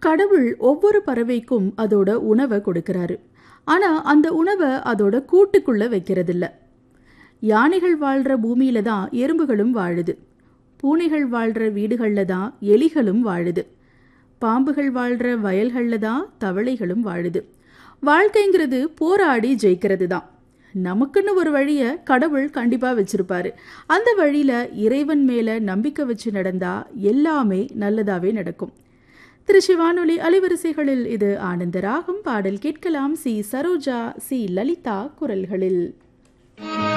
கடவுள் ஒவ்வொரு பறவைக்கும் அதோட உணவை கொடுக்கறாரு ஆனா அந்த உணவை அதோட கூட்டுக்குள்ள வைக்கிறதில்ல யானைகள் வாழ்ற பூமியில தான் எறும்புகளும் வாழுது பூனைகள் வாழ்ற வீடுகள்ல தான் எலிகளும் வாழுது பாம்புகள் வாழ்ற வயல்கள்ல தான் தவளைகளும் வாழுது வாழ்க்கைங்கிறது போராடி ஜெயிக்கிறது தான் நமக்குன்னு ஒரு வழியை கடவுள் கண்டிப்பா வச்சிருப்பாரு அந்த வழியில இறைவன் மேல நம்பிக்கை வச்சு நடந்தா எல்லாமே நல்லதாவே நடக்கும் திருச்சி வானொலி அலைவரிசைகளில் இது ஆனந்த ராகம் பாடல் கேட்கலாம் சி சரோஜா சி லலிதா குரல்களில்